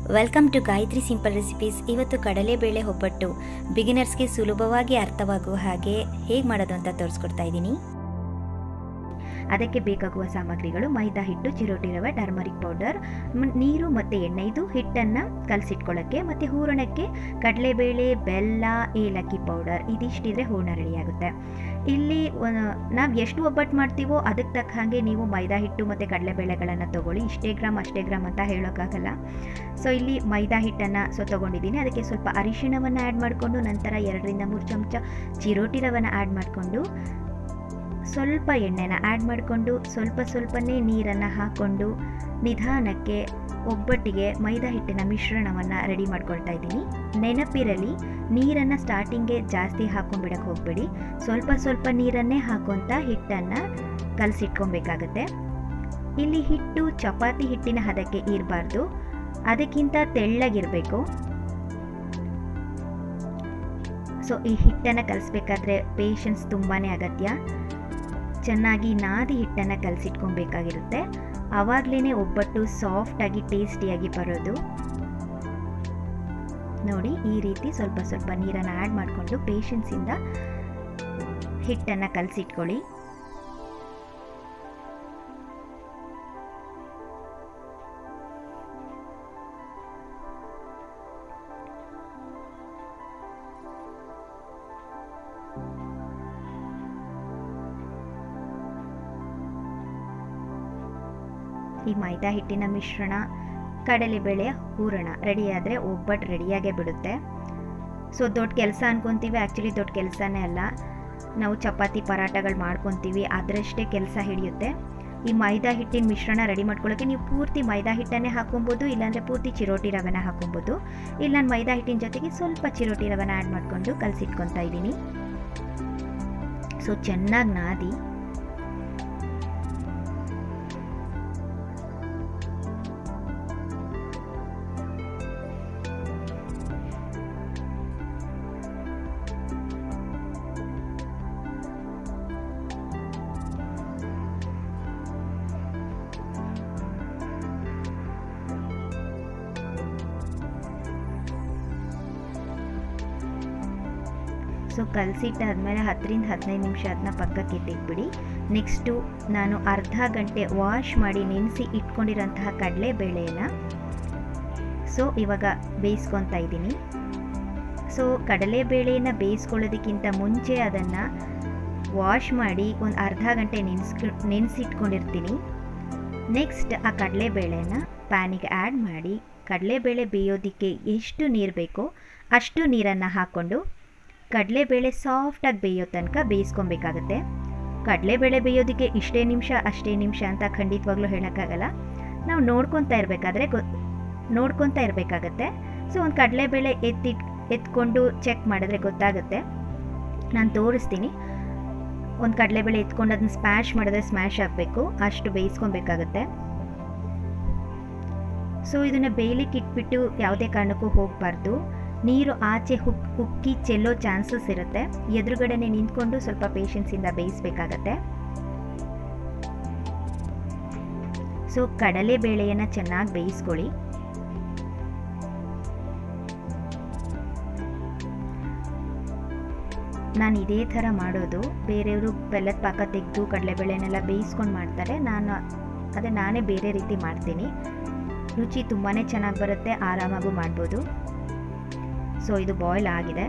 welcome to Gayatri simple recipes ಇವತ್ತು ಕಡಲೆಬೇಳೆ ಒಬ್ಬಟ್ಟು ಬಿಗಿನರ್ಸ್ಗೆ ಸುಲಭವಾಗಿ ಅರ್ಥವಾಗುವ ಹಾಗೆ ಹೇಗೆ ಮಾಡೋದು ಅಂತ ತೋರಿಸ್ಕೊಡ್ತಾ ಇದ್ದೀನಿ ಅದಕ್ಕೆ ಬೇಕಾಗುವ ಸಾಮಗ್ರಿಗಳು ಮೈದಾ ಹಿಟ್ಟು ಚಿರೋಟಿ ರವೆ ಟರ್ಮರಿಕ್ ಪೌಡರ್ ಮ್- ನೀರು ಮತ್ತು ಎಣ್ಣೆ ಇದು ಹಿಟ್ಟನ್ನು ಕಲಸಿಟ್ಕೊಳ್ಳೋಕ್ಕೆ ಮತ್ತು ಹೂರಣಕ್ಕೆ ಕಡಲೆಬೇಳೆ ಬೆಲ್ಲ ಏಲಕ್ಕಿ ಪೌಡರ್ ಇದಿಷ್ಟಿದ್ರೆ ಹೂರಣ ರೆಡಿಯಾಗುತ್ತೆ ಇಲ್ಲಿ ನಾವು ಎಷ್ಟು ಒಬ್ಬಟ್ಟು ಮಾಡ್ತೀವೋ ಅದಕ್ಕೆ ತಕ್ಕ ಹಾಗೆ ನೀವು ಮೈದಾ ಹಿಟ್ಟು ಮತ್ತು ಕಡಲೆಬೇಳೆಗಳನ್ನು ತೊಗೊಳ್ಳಿ ಇಷ್ಟೇ ಗ್ರಾಮ್ ಅಷ್ಟೇ ಗ್ರಾಮ್ ಅಂತ ಹೇಳೋಕ್ಕಾಗಲ್ಲ ಸೊ ಇಲ್ಲಿ ಮೈದಾ ಹಿಟ್ಟನ್ನು ಸೊ ತೊಗೊಂಡಿದ್ದೀನಿ ಅದಕ್ಕೆ ಸ್ವಲ್ಪ ಅರಿಶಿಣವನ್ನು ಆ್ಯಡ್ ಮಾಡಿಕೊಂಡು ನಂತರ ಎರಡರಿಂದ ಮೂರು ಚಮಚ ಚಿರೋಟಿ ರವೆನ ಆ್ಯಡ್ ಮಾಡಿಕೊಂಡು ಸ್ವಲ್ಪ ಎಣ್ಣೆನ ಆ್ಯಡ್ ಮಾಡಿಕೊಂಡು ಸ್ವಲ್ಪ ಸ್ವಲ್ಪನೇ ನೀರನ್ನು ಹಾಕ್ಕೊಂಡು ನಿಧಾನಕ್ಕೆ ಒಬ್ಬಟ್ಟಿಗೆ ಮೈದಾ ಹಿಟ್ಟಿನ ಮಿಶ್ರಣವನ್ನು ರೆಡಿ ಮಾಡ್ಕೊಳ್ತಾ ಇದ್ದೀನಿ ನೆನಪಿರಲಿ ನೀರನ್ನು ಸ್ಟಾರ್ಟಿಂಗ್ಗೆ ಜಾಸ್ತಿ ಹಾಕೊಂಡ್ಬಿಡಕ್ಕೆ ಹೋಗಬೇಡಿ ಸ್ವಲ್ಪ ಸ್ವಲ್ಪ ನೀರನ್ನೇ ಹಾಕೊತ ಹಿಟ್ಟನ್ನು ಕಲಸಿಟ್ಕೊಬೇಕಾಗತ್ತೆ ಇಲ್ಲಿ ಹಿಟ್ಟು ಚಪಾತಿ ಹಿಟ್ಟಿನ ಹದಕ್ಕೆ ಇರಬಾರ್ದು ಅದಕ್ಕಿಂತ ತೆಳ್ಳಗಿರಬೇಕು ಸೊ ಈ ಹಿಟ್ಟನ್ನು ಕಲಿಸ್ಬೇಕಾದ್ರೆ ಪೇಷನ್ಸ್ ತುಂಬಾ ಅಗತ್ಯ ಚೆನ್ನಾಗಿ ನಾದಿ ಹಿಟ್ಟನ್ನು ಕಲಸಿಟ್ಕೊಬೇಕಾಗಿರುತ್ತೆ ಆವಾಗಲೇ ಒಬ್ಬಟ್ಟು ಸಾಫ್ಟಾಗಿ ಟೇಸ್ಟಿಯಾಗಿ ಬರೋದು ನೋಡಿ ಈ ರೀತಿ ಸ್ವಲ್ಪ ಸ್ವಲ್ಪ ನೀರನ್ನು ಆ್ಯಡ್ ಮಾಡಿಕೊಂಡು ಪೇಷನ್ಸಿಂದ ಹಿಟ್ಟನ್ನು ಕಲಸಿಟ್ಕೊಳ್ಳಿ ಈ ಮೈದಾ ಹಿಟ್ಟಿನ ಮಿಶ್ರಣ ಕಡಲೆಬೇಳೆಯ ಹೂರಣ ರೆಡಿಯಾದರೆ ಒಬ್ಬಟ್ಟು ರೆಡಿಯಾಗೇ ಬಿಡುತ್ತೆ ಸೊ ದೊಡ್ಡ ಕೆಲಸ ಅನ್ಕೊತೀವಿ ಆ್ಯಕ್ಚುಲಿ ದೊಡ್ಡ ಕೆಲಸನೇ ಅಲ್ಲ ನಾವು ಚಪಾತಿ ಪರಾಟಗಳು ಮಾಡ್ಕೊತೀವಿ ಅದರಷ್ಟೇ ಕೆಲಸ ಹಿಡಿಯುತ್ತೆ ಈ ಮೈದಾ ಹಿಟ್ಟಿನ ಮಿಶ್ರಣ ರೆಡಿ ಮಾಡ್ಕೊಳ್ಳೋಕ್ಕೆ ನೀವು ಪೂರ್ತಿ ಮೈದಾ ಹಿಟ್ಟನ್ನೇ ಹಾಕೊಬೋದು ಇಲ್ಲಾಂದರೆ ಪೂರ್ತಿ ಚಿರೋಟಿ ರವೆನ ಹಾಕೊಬೋದು ಇಲ್ಲ ನಾನು ಮೈದಾ ಹಿಟ್ಟಿನ ಜೊತೆಗೆ ಸ್ವಲ್ಪ ಚಿರೋಟಿ ರವೆನ ಆ್ಯಡ್ ಮಾಡಿಕೊಂಡು ಕಲಸಿಟ್ಕೊತಾ ಇದ್ದೀನಿ ಸೊ ಚೆನ್ನಾಗಿ ನಾದಿ ಸೊ ಕಲಸಿಟ್ಟಾದ್ಮೇಲೆ ಹತ್ತರಿಂದ ಹದಿನೈದು ನಿಮಿಷ ಅದನ್ನ ಪಕ್ಕಕ್ಕೆ ಇಟ್ಟಿಟ್ಬಿಡಿ ನೆಕ್ಸ್ಟು ನಾನು ಅರ್ಧ ಗಂಟೆ ವಾಶ್ ಮಾಡಿ ನೆನೆಸಿ ಇಟ್ಕೊಂಡಿರೋಂತಹ ಕಡಲೆಬೇಳೆನ ಸೊ ಇವಾಗ ಬೇಯಿಸ್ಕೊತಾ ಇದ್ದೀನಿ ಸೊ ಕಡಲೆಬೇಳೆನ ಬೇಯಿಸ್ಕೊಳ್ಳೋದಕ್ಕಿಂತ ಮುಂಚೆ ಅದನ್ನು ವಾಶ್ ಮಾಡಿ ಒಂದು ಅರ್ಧ ಗಂಟೆ ನೆನೆಸ್ಕೊ ನೆನೆಸಿಟ್ಕೊಂಡಿರ್ತೀನಿ ನೆಕ್ಸ್ಟ್ ಆ ಕಡಲೆಬೇಳೆನ ಪ್ಯಾನಿಗೆ ಆ್ಯಡ್ ಮಾಡಿ ಕಡಲೆಬೇಳೆ ಬೇಯೋದಕ್ಕೆ ಎಷ್ಟು ನೀರು ಬೇಕೋ ಅಷ್ಟು ನೀರನ್ನು ಹಾಕ್ಕೊಂಡು ಕಡಲೆಬೇಳೆ ಸಾಫ್ಟಾಗಿ ಬೇಯೋ ತನಕ ಬೇಯಿಸ್ಕೊಬೇಕಾಗತ್ತೆ ಕಡಲೆಬೇಳೆ ಬೇಯೋದಕ್ಕೆ ಇಷ್ಟೇ ನಿಮಿಷ ಅಷ್ಟೇ ನಿಮಿಷ ಅಂತ ಖಂಡಿತವಾಗ್ಲೂ ಹೇಳೋಕ್ಕಾಗಲ್ಲ ನಾವು ನೋಡ್ಕೊತಾ ಇರಬೇಕಾದ್ರೆ ಗೊ ನೋಡ್ಕೊತಾ ಇರಬೇಕಾಗತ್ತೆ ಸೊ ಒಂದು ಕಡಲೆಬೇಳೆ ಎತ್ತಿಟ್ ಎತ್ಕೊಂಡು ಚೆಕ್ ಮಾಡಿದ್ರೆ ಗೊತ್ತಾಗುತ್ತೆ ನಾನು ತೋರಿಸ್ತೀನಿ ಒಂದು ಕಡಲೆಬೇಳೆ ಎತ್ಕೊಂಡು ಅದನ್ನ ಸ್ಮ್ಯಾಶ್ ಮಾಡಿದ್ರೆ ಸ್ಮ್ಯಾಶ್ ಆಗಬೇಕು ಅಷ್ಟು ಬೇಯಿಸ್ಕೊಬೇಕಾಗತ್ತೆ ಸೊ ಇದನ್ನು ಬೇಯಲಿಕ್ಕೆ ಇಟ್ಬಿಟ್ಟು ಯಾವುದೇ ಕಾರಣಕ್ಕೂ ಹೋಗಬಾರ್ದು ನೀರು ಆಚೆ ಹುಕ್ ಉಕ್ಕಿ ಚೆಲ್ಲೋ ಚಾನ್ಸಸ್ ಇರುತ್ತೆ ಎದುರುಗಡೆನೆ ನಿಂತ್ಕೊಂಡು ಸ್ವಲ್ಪ ಪೇಷನ್ಸಿಂದ ಬೇಯಿಸ್ಬೇಕಾಗತ್ತೆ ಸೊ ಕಡಲೆ ಬೇಳೆಯನ್ನು ಚೆನ್ನಾಗಿ ಬೇಯಿಸ್ಕೊಳ್ಳಿ ನಾನು ಇದೇ ಥರ ಮಾಡೋದು ಬೇರೆಯವರು ಬೆಲ್ಲದ ಪಾಕ ತೆಗೆದು ಕಡಲೆಬೇಳೆನೆಲ್ಲ ಬೇಯಿಸ್ಕೊಂಡು ಮಾಡ್ತಾರೆ ನಾನು ಅದೇ ನಾನೇ ಬೇರೆ ರೀತಿ ಮಾಡ್ತೀನಿ ರುಚಿ ತುಂಬಾ ಚೆನ್ನಾಗಿ ಬರುತ್ತೆ ಆರಾಮಾಗೂ ಮಾಡ್ಬೋದು ಸೊ ಇದು ಬಾಯ್ಲ್ ಆಗಿದೆ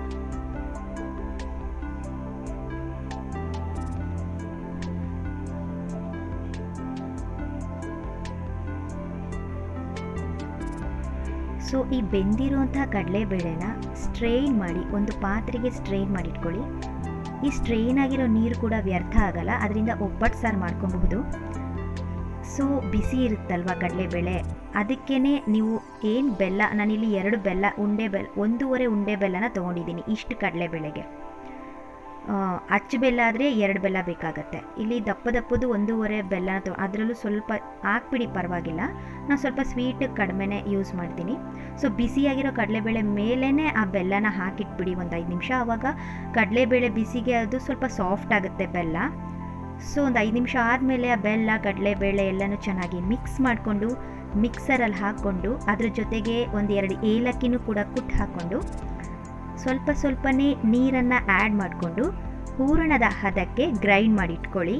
ಸೊ ಈ ಬೆಂದಿರುವಂತಹ ಕಡಲೆಬೇಳೆನ ಸ್ಟ್ರೈನ್ ಮಾಡಿ ಒಂದು ಪಾತ್ರೆಗೆ ಸ್ಟ್ರೈನ್ ಮಾಡಿಟ್ಕೊಳ್ಳಿ ಈ ಸ್ಟ್ರೈನ್ ಆಗಿರೋ ನೀರು ಕೂಡ ವ್ಯರ್ಥ ಆಗಲ್ಲ ಅದರಿಂದ ಒಬ್ಬಟ್ಟು ಸಾರು ಮಾಡ್ಕೊಬಹುದು ಸೊ ಬಿಸಿ ಇರುತ್ತಲ್ವ ಕಡಲೆಬೇಳೆ ಅದಕ್ಕೇ ನೀವು ಏನು ಬೆಲ್ಲ ನಾನಿಲ್ಲಿ ಎರಡು ಬೆಲ್ಲ ಉಂಡೆ ಬೆಲ್ಲ ಒಂದೂವರೆ ಉಂಡೆ ಬೆಲ್ಲನ ತೊಗೊಂಡಿದ್ದೀನಿ ಇಷ್ಟು ಕಡಲೆಬೇಳೆಗೆ ಅಚ್ಚು ಬೆಲ್ಲ ಆದರೆ ಎರಡು ಬೆಲ್ಲ ಬೇಕಾಗತ್ತೆ ಇಲ್ಲಿ ದಪ್ಪ ದಪ್ಪದು ಒಂದೂವರೆ ಬೆಲ್ಲನ ತೊ ಅದರಲ್ಲೂ ಸ್ವಲ್ಪ ಹಾಕ್ಬಿಡಿ ಪರವಾಗಿಲ್ಲ ನಾನು ಸ್ವಲ್ಪ ಸ್ವೀಟ್ ಕಡಿಮೆನೇ ಯೂಸ್ ಮಾಡ್ತೀನಿ ಸೊ ಬಿಸಿಯಾಗಿರೋ ಕಡಲೆಬೇಳೆ ಮೇಲೇ ಆ ಬೆಲ್ಲನ ಹಾಕಿಟ್ಬಿಡಿ ಒಂದು ಐದು ನಿಮಿಷ ಆವಾಗ ಕಡಲೆಬೇಳೆ ಬಿಸಿಗೆ ಅದು ಸ್ವಲ್ಪ ಸಾಫ್ಟ್ ಆಗುತ್ತೆ ಬೆಲ್ಲ ಸೊ ಒಂದು ಐದು ನಿಮಿಷ ಆದಮೇಲೆ ಆ ಬೆಲ್ಲ ಕಡಲೆಬೇಳೆ ಎಲ್ಲನೂ ಚೆನ್ನಾಗಿ ಮಿಕ್ಸ್ ಮಾಡಿಕೊಂಡು ಮಿಕ್ಸರಲ್ಲಿ ಹಾಕ್ಕೊಂಡು ಅದ್ರ ಜೊತೆಗೆ ಒಂದು ಎರಡು ಏಲಕ್ಕಿನೂ ಕೂಡ ಕುಟ್ಟು ಹಾಕ್ಕೊಂಡು ಸ್ವಲ್ಪ ಸ್ವಲ್ಪನೇ ನೀರನ್ನು ಆ್ಯಡ್ ಮಾಡಿಕೊಂಡು ಹೂರಣದ ಹದಕ್ಕೆ ಗ್ರೈಂಡ್ ಮಾಡಿ ಇಟ್ಕೊಳ್ಳಿ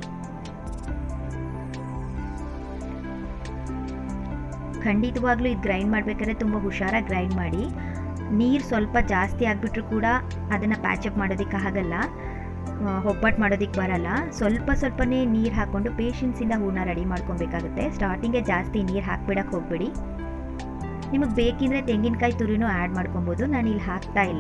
ಖಂಡಿತವಾಗ್ಲೂ ಇದು ಗ್ರೈಂಡ್ ಮಾಡಬೇಕಾದ್ರೆ ತುಂಬ ಹುಷಾರಾಗಿ ಗ್ರೈಂಡ್ ಮಾಡಿ ನೀರು ಸ್ವಲ್ಪ ಜಾಸ್ತಿ ಆಗಿಬಿಟ್ರೂ ಕೂಡ ಅದನ್ನು ಪ್ಯಾಚಪ್ ಮಾಡೋದಕ್ಕೆ ಆಗಲ್ಲ ಒಬ್ಬಟ್ಟು ಮಾಡೋದಕ್ಕೆ ಬರಲ್ಲ ಸ್ವಲ್ಪ ಸ್ವಲ್ಪನೇ ನೀರು ಹಾಕ್ಕೊಂಡು ಪೇಷನ್ಸಿಂದ ಹೂರ್ಣ ರೆಡಿ ಮಾಡ್ಕೊಬೇಕಾಗುತ್ತೆ ಸ್ಟಾರ್ಟಿಂಗೇ ಜಾಸ್ತಿ ನೀರು ಹಾಕ್ಬಿಡಕ್ಕೆ ಹೋಗ್ಬೇಡಿ ನಿಮಗೆ ಬೇಕಿದ್ರೆ ತೆಂಗಿನಕಾಯಿ ತುರಿನೂ ಆ್ಯಡ್ ಮಾಡ್ಕೊಬೋದು ನಾನು ಇಲ್ಲಿ ಹಾಕ್ತಾ ಇಲ್ಲ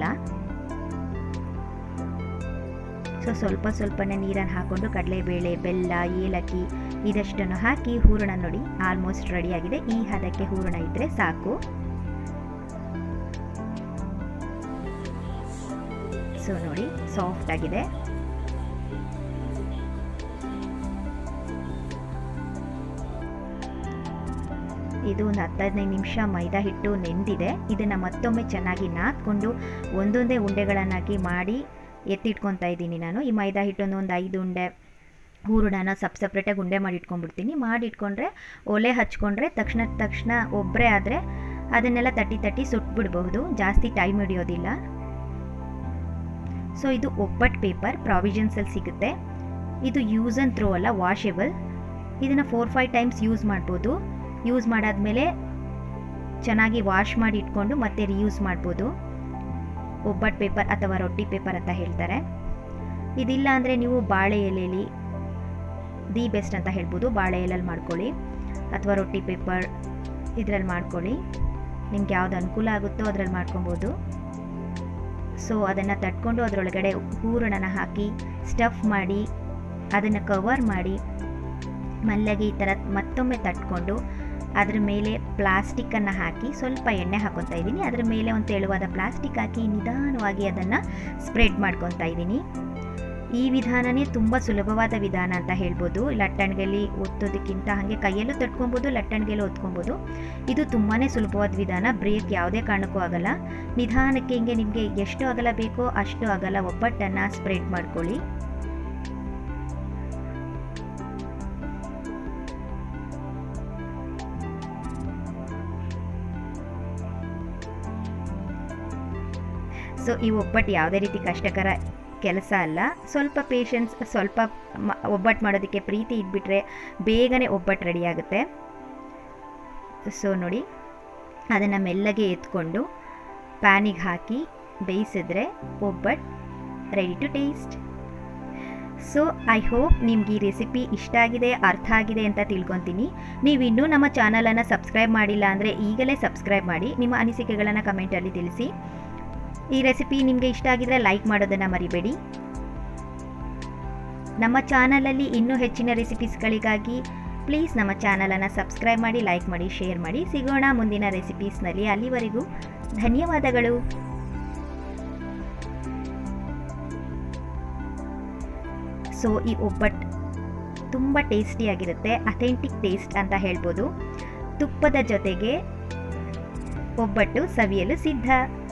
ಸೊ ಸ್ವಲ್ಪ ಸ್ವಲ್ಪನೇ ನೀರನ್ನು ಹಾಕ್ಕೊಂಡು ಕಡಲೆಬೇಳೆ ಬೆಲ್ಲ ಏಲಕ್ಕಿ ಇದಷ್ಟನ್ನು ಹಾಕಿ ಹೂರಣ ನೋಡಿ ಆಲ್ಮೋಸ್ಟ್ ರೆಡಿಯಾಗಿದೆ ಈ ಹದಕ್ಕೆ ಹೂರಣ ಇದ್ದರೆ ಸಾಕು ಸೊ ನೋಡಿ ಸಾಫ್ಟ್ ಆಗಿದೆ ಇದು ಒಂದು ಹತ್ತು ಹದಿನೈದು ನಿಮಿಷ ಮೈದಾ ಹಿಟ್ಟು ನೆಂದಿದೆ ಇದನ್ನು ಮತ್ತೊಮ್ಮೆ ಚೆನ್ನಾಗಿ ನಾದ್ಕೊಂಡು ಒಂದೊಂದೇ ಉಂಡೆಗಳನ್ನಾಗಿ ಮಾಡಿ ಎತ್ತಿಟ್ಕೊತಾ ಇದ್ದೀನಿ ನಾನು ಈ ಮೈದಾ ಹಿಟ್ಟೊಂದು ಒಂದು ಐದು ಉಂಡೆ ಹೂರಣನ ಸಪ್ ಸಪ್ರೇಟಾಗಿ ಉಂಡೆ ಮಾಡಿ ಇಟ್ಕೊಂಡ್ಬಿಡ್ತೀನಿ ಮಾಡಿ ಇಟ್ಕೊಂಡ್ರೆ ಒಲೆ ಹಚ್ಕೊಂಡ್ರೆ ತಕ್ಷಣ ತಕ್ಷಣ ಒಬ್ಬರೇ ಆದರೆ ಅದನ್ನೆಲ್ಲ ತಟ್ಟಿ ತಟ್ಟಿ ಸುಟ್ಬಿಡ್ಬಹುದು ಜಾಸ್ತಿ ಟೈಮ್ ಹಿಡಿಯೋದಿಲ್ಲ ಸೊ ಇದು ಒಬ್ಬಟ್ಟು ಪೇಪರ್ ಪ್ರಾವಿಷನ್ಸಲ್ಲಿ ಸಿಗುತ್ತೆ ಇದು ಯೂಸ್ ಆ್ಯಂಡ್ ಥ್ರೋ ಅಲ್ಲ ವಾಷೆಬಲ್ ಇದನ್ನು ಫೋರ್ ಫೈವ್ ಟೈಮ್ಸ್ ಯೂಸ್ ಮಾಡ್ಬೋದು ಯೂಸ್ ಮಾಡಾದ್ಮೇಲೆ ಚೆನ್ನಾಗಿ ವಾಶ್ ಮಾಡಿ ಇಟ್ಕೊಂಡು ಮತ್ತೆ ರಿಯೂಸ್ ಮಾಡ್ಬೋದು ಒಬ್ಬಟ್ಟು ಪೇಪರ್ ಅಥವಾ ರೊಟ್ಟಿ ಪೇಪರ್ ಅಂತ ಹೇಳ್ತಾರೆ ಇದಿಲ್ಲ ಅಂದರೆ ನೀವು ಬಾಳೆ ಎಲೆಯಲ್ಲಿ ದಿ ಬೆಸ್ಟ್ ಅಂತ ಹೇಳ್ಬೋದು ಬಾಳೆ ಎಲೆಯಲ್ಲಿ ಮಾಡ್ಕೊಳ್ಳಿ ಅಥವಾ ರೊಟ್ಟಿ ಪೇಪರ್ ಇದರಲ್ಲಿ ಮಾಡ್ಕೊಳ್ಳಿ ನಿಮ್ಗೆ ಯಾವ್ದು ಅನುಕೂಲ ಆಗುತ್ತೋ ಅದರಲ್ಲಿ ಮಾಡ್ಕೊಬೋದು ಸೊ ಅದನ್ನು ತಟ್ಕೊಂಡು ಅದರೊಳಗಡೆ ಹೂರಣನ ಹಾಕಿ ಸ್ಟಫ್ ಮಾಡಿ ಅದನ್ನು ಕವರ್ ಮಾಡಿ ಮಲ್ಲಗೆ ಈ ಥರ ಮತ್ತೊಮ್ಮೆ ತಟ್ಕೊಂಡು ಅದ್ರ ಮೇಲೆ ಪ್ಲಾಸ್ಟಿಕ್ಕನ್ನು ಹಾಕಿ ಸ್ವಲ್ಪ ಎಣ್ಣೆ ಹಾಕೊತಾ ಇದ್ದೀನಿ ಅದ್ರ ಮೇಲೆ ಒಂದು ತೆಳುವಾದ ಪ್ಲಾಸ್ಟಿಕ್ ಹಾಕಿ ನಿಧಾನವಾಗಿ ಅದನ್ನು ಸ್ಪ್ರೆಡ್ ಮಾಡ್ಕೊತಾ ಇದ್ದೀನಿ ಈ ವಿಧಾನನೇ ತುಂಬ ಸುಲಭವಾದ ವಿಧಾನ ಅಂತ ಹೇಳ್ಬೋದು ಲಟ್ಟಣಿಗೆಯಲ್ಲಿ ಒತ್ತೋದಕ್ಕಿಂತ ಹಾಗೆ ಕೈಯಲ್ಲೂ ತಟ್ಕೊಬೋದು ಲಟ್ಟಣಿಗೆಲ್ಲೂ ಒತ್ಕೊಬೋದು ಇದು ತುಂಬಾ ಸುಲಭವಾದ ವಿಧಾನ ಬ್ರೇಕ್ ಯಾವುದೇ ಕಾರಣಕ್ಕೂ ಆಗಲ್ಲ ನಿಧಾನಕ್ಕೆ ಹಿಂಗೆ ನಿಮಗೆ ಎಷ್ಟು ಅಗಲ ಬೇಕೋ ಅಷ್ಟು ಅಗಲ ಒಬ್ಬಟ್ಟನ್ನು ಸ್ಪ್ರೆಡ್ ಮಾಡ್ಕೊಳ್ಳಿ ಸೊ ಈ ಒಬ್ಬಟ್ಟು ಯಾವುದೇ ರೀತಿ ಕಷ್ಟಕರ ಕೆಲಸ ಅಲ್ಲ ಸ್ವಲ್ಪ ಪೇಷನ್ಸ್ ಸ್ವಲ್ಪ ಮ ಒಬ್ಬಟ್ಟು ಮಾಡೋದಕ್ಕೆ ಪ್ರೀತಿ ಇಟ್ಬಿಟ್ರೆ ಬೇಗನೆ ಒಬ್ಬಟ್ಟು ರೆಡಿ ಆಗುತ್ತೆ ಸೊ ನೋಡಿ ಅದನ್ನು ಮೆಲ್ಲಗೆ ಎತ್ಕೊಂಡು ಪ್ಯಾನಿಗೆ ಹಾಕಿ ಬೇಯಿಸಿದ್ರೆ ಒಬ್ಬಟ್ಟು ready to taste so I hope ನಿಮ್ಗೆ ಈ ರೆಸಿಪಿ ಇಷ್ಟ ಆಗಿದೆ ಅರ್ಥ ಆಗಿದೆ ಅಂತ ತಿಳ್ಕೊತೀನಿ ನೀವು ಇನ್ನೂ ನಮ್ಮ ಚಾನಲನ್ನು ಸಬ್ಸ್ಕ್ರೈಬ್ ಮಾಡಿಲ್ಲ ಅಂದರೆ ಈಗಲೇ ಸಬ್ಸ್ಕ್ರೈಬ್ ಮಾಡಿ ನಿಮ್ಮ ಅನಿಸಿಕೆಗಳನ್ನು ಕಮೆಂಟಲ್ಲಿ ತಿಳಿಸಿ ಈ ರೆಸಿಪಿ ನಿಮಗೆ ಇಷ್ಟ ಆಗಿದ್ರೆ ಲೈಕ್ ಮಾಡೋದನ್ನು ಮರಿಬೇಡಿ ನಮ್ಮ ಚಾನಲಲ್ಲಿ ಇನ್ನೂ ಹೆಚ್ಚಿನ ರೆಸಿಪೀಸ್ಗಳಿಗಾಗಿ ಪ್ಲೀಸ್ ನಮ್ಮ ಚಾನಲನ್ನು ಸಬ್ಸ್ಕ್ರೈಬ್ ಮಾಡಿ ಲೈಕ್ ಮಾಡಿ ಶೇರ್ ಮಾಡಿ ಸಿಗೋಣ ಮುಂದಿನ ರೆಸಿಪೀಸ್ನಲ್ಲಿ ಅಲ್ಲಿವರೆಗೂ ಧನ್ಯವಾದಗಳು ಸೊ ಈ ಒಬ್ಬಟ್ಟು ತುಂಬ ಟೇಸ್ಟಿಯಾಗಿರುತ್ತೆ ಅಥೆಂಟಿಕ್ ಟೇಸ್ಟ್ ಅಂತ ಹೇಳ್ಬೋದು ತುಪ್ಪದ ಜೊತೆಗೆ ಒಬ್ಬಟ್ಟು ಸವಿಯಲು ಸಿದ್ಧ